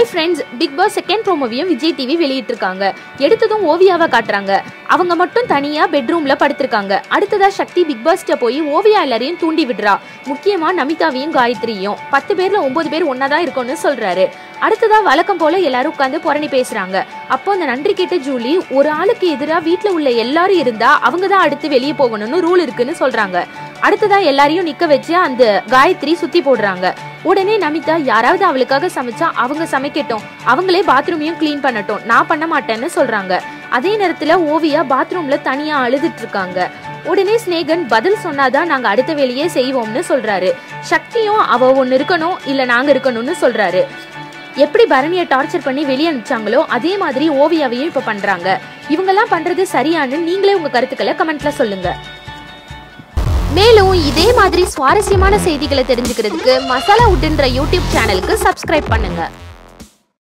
hi friends Bigg Boss second ப்ரோமோவையும் Vijay TV வெளியிட்டிருக்காங்க எடுத்ததும் ஓவியாவை காட்டுறாங்க அவங்க மட்டும் தனியா பெட்ரூம்ல படுத்திருக்காங்க அடுத்ததா சக்தி பிக் பாஸ்ட போய் ஓவியா எல்லாரையும் தூண்டி விடுறா முக்கியமா நமிதாவையும் காயத்ரியும் பத்து பேர்ல ஒன்பது பேர் ஒன்னா தான் இருக்கும்னு சொல்றாரு அடுத்ததா வழக்கம் போல எல்லாரும் உட்காந்து புரணி பேசுறாங்க அப்போ அந்த நன்றி கேட்ட ஜூலி ஒரு ஆளுக்கு எதிரா வீட்ல உள்ள எல்லாரும் இருந்தா அவங்க தான் அடுத்து வெளியே போகணும்னு ரூல் இருக்குன்னு சொல்றாங்க அடுத்ததா எல்லாரையும் நிக்க வச்சு அந்த காயத்ரி சுத்தி போடுறாங்க உடனே நமிதா யாராவது அவளுக்காக சமைச்சா அவங்க சமைக்கட்டும் அவங்களே பாத்ரூமையும் க்ளீன் பண்ணட்டும் நான் பண்ண மாட்டேன்னு சொல்றாங்க அதே நேரத்துல ஓவியா பாத்ரூம்ல தனியா அழுதுட்டு இருக்காங்க உடனே ஸ்னேகன் பதில் சொன்னாதான் நாங்க அடுத்த வேலையே செய்வோம்னு சொல்றாரு சக்தியும் அவ ஒன்னு இருக்கணும் இல்ல நாங்க இருக்கணும்னு சொல்றாரு எப்படி பரணியை டார்ச்சர் பண்ணி வெளியே அனுப்பிச்சாங்களோ அதே மாதிரி ஓவியாவையும் இப்ப பண்றாங்க இவங்கெல்லாம் பண்றது சரியான்னு நீங்களே உங்க கருத்துக்களை கமெண்ட்ல சொல்லுங்க மேலும் இதே மாதிரி சுவாரஸ்யமான செய்திகளை தெரிஞ்சுக்கிறதுக்கு மசாலா உட்டுன்ற யூடியூப் சேனலுக்கு சப்ஸ்கிரைப் பண்ணுங்க